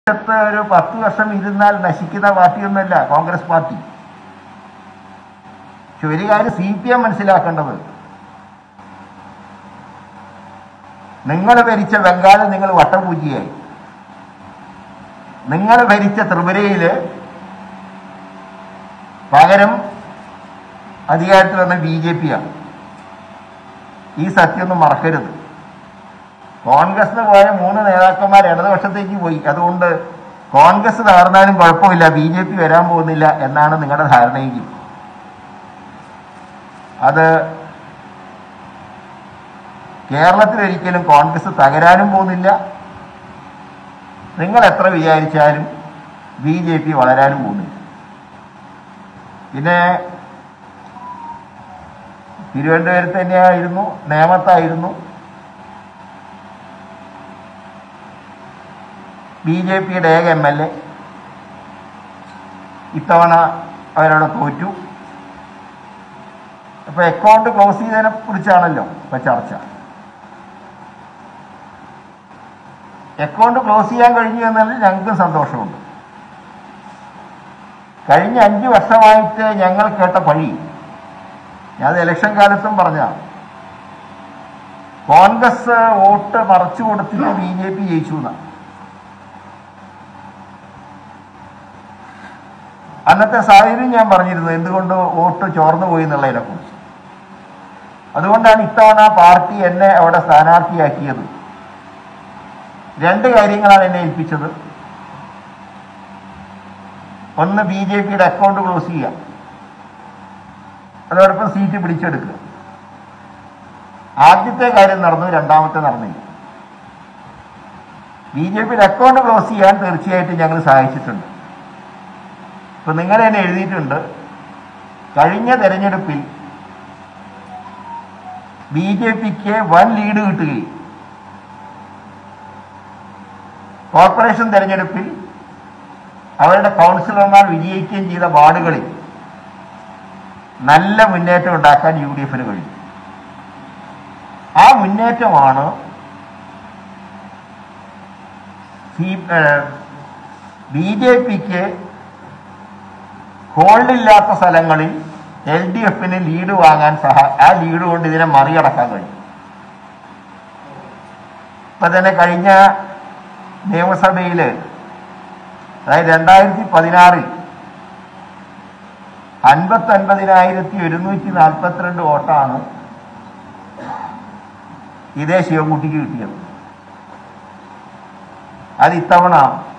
ത്ത് ഒരു പത്ത് വർഷം ഇരുന്നാൽ നശിക്കുന്ന പാർട്ടിയൊന്നുമല്ല കോൺഗ്രസ് പാർട്ടി പക്ഷെ ഒരു കാര്യം സി പി എം മനസ്സിലാക്കേണ്ടത് നിങ്ങൾ ഭരിച്ച ബംഗാളിൽ നിങ്ങൾ വട്ടപൂജിയായി നിങ്ങൾ ഭരിച്ച ത്രിപുരയില് പകരം അധികാരത്തിൽ വന്ന ബി ജെ പി ആണ് ഈ സത്യമൊന്നും മറക്കരുത് കോൺഗ്രസിന് പോയ മൂന്ന് നേതാക്കന്മാർ ഇടതുപക്ഷത്തേക്ക് പോയി അതുകൊണ്ട് കോൺഗ്രസ് തകർന്നാലും കുഴപ്പമില്ല ബി ജെ പി വരാൻ പോകുന്നില്ല എന്നാണ് നിങ്ങളുടെ ധാരണയെങ്കിൽ അത് കേരളത്തിൽ ഒരിക്കലും കോൺഗ്രസ് തകരാനും പോകുന്നില്ല നിങ്ങൾ എത്ര വിചാരിച്ചാലും ബി ജെ പി വളരാനും പോകുന്നില്ല പിന്നെ തിരുവനന്തപുരത്ത് തന്നെയായിരുന്നു നേമത്തായിരുന്നു ബി ജെ പിയുടെ ഏക എം എൽ എ ഇത്തവണ അവരവിടെ തോറ്റു അപ്പൊ അക്കൗണ്ട് ക്ലോസ് ചെയ്തതിനെ കുറിച്ചാണല്ലോ ഇപ്പൊ ചർച്ച അക്കൗണ്ട് ക്ലോസ് ചെയ്യാൻ കഴിഞ്ഞു എന്നതിൽ ഞങ്ങൾക്ക് സന്തോഷമുണ്ട് കഴിഞ്ഞ അഞ്ചു വർഷമായിട്ട് ഞങ്ങൾ കേട്ട പഴി ഞാൻ ഇലക്ഷൻ കാലത്തും പറഞ്ഞ കോൺഗ്രസ് വോട്ട് മറച്ചു കൊടുത്തിട്ട് ബി ജെ പി ജയിച്ചു എന്നാണ് അന്നത്തെ സാഹചര്യം ഞാൻ പറഞ്ഞിരുന്നു എന്തുകൊണ്ട് വോട്ട് ചോർന്നു പോയി എന്നുള്ളതിനെ കുറിച്ച് അതുകൊണ്ടാണ് ഇത്തവണ പാർട്ടി എന്നെ അവിടെ സ്ഥാനാർത്ഥിയാക്കിയത് രണ്ട് കാര്യങ്ങളാണ് എന്നെ ഏൽപ്പിച്ചത് ഒന്ന് ബി ജെ പിയുടെ അക്കൗണ്ട് ക്ലോസ് ചെയ്യുക അതോടൊപ്പം സീറ്റ് പിടിച്ചെടുക്കുക ആദ്യത്തെ കാര്യം നടന്നു രണ്ടാമത്തെ നടന്നില്ല ബി ജെ പിയുടെ അക്കൗണ്ട് ക്ലോസ് ചെയ്യാൻ തീർച്ചയായിട്ടും ഞങ്ങൾ സഹായിച്ചിട്ടുണ്ട് ഇപ്പൊ നിങ്ങൾ തന്നെ എഴുതിയിട്ടുണ്ട് കഴിഞ്ഞ തെരഞ്ഞെടുപ്പിൽ ബി ജെ പിക്ക് വൻ ലീഡ് കിട്ടുകയും കോർപ്പറേഷൻ തെരഞ്ഞെടുപ്പിൽ അവരുടെ കൗൺസിലർമാർ വിജയിക്കുകയും ചെയ്ത വാർഡുകളിൽ നല്ല മുന്നേറ്റം ഉണ്ടാക്കാൻ യു ഡി എഫിന് കഴിഞ്ഞു ആ മുന്നേറ്റമാണ് ബി ജെ പിക്ക് ഹോൾഡില്ലാത്ത സ്ഥലങ്ങളിൽ എൽ ഡി എഫിന് ലീഡ് വാങ്ങാൻ സഹ ആ ലീഡ് കൊണ്ട് ഇതിനെ മറികടക്കാൻ കഴിയും ഇപ്പൊ തന്നെ കഴിഞ്ഞ നിയമസഭയില് അതായത് രണ്ടായിരത്തി പതിനാറിൽ അൻപത്തി ഒൻപതിനായിരത്തി ഒരുന്നൂറ്റി നാൽപ്പത്തിരണ്ട് വോട്ടാണ് ഇതേ ശിവൻകുട്ടിക്ക് കിട്ടിയത് അത് ഇത്തവണ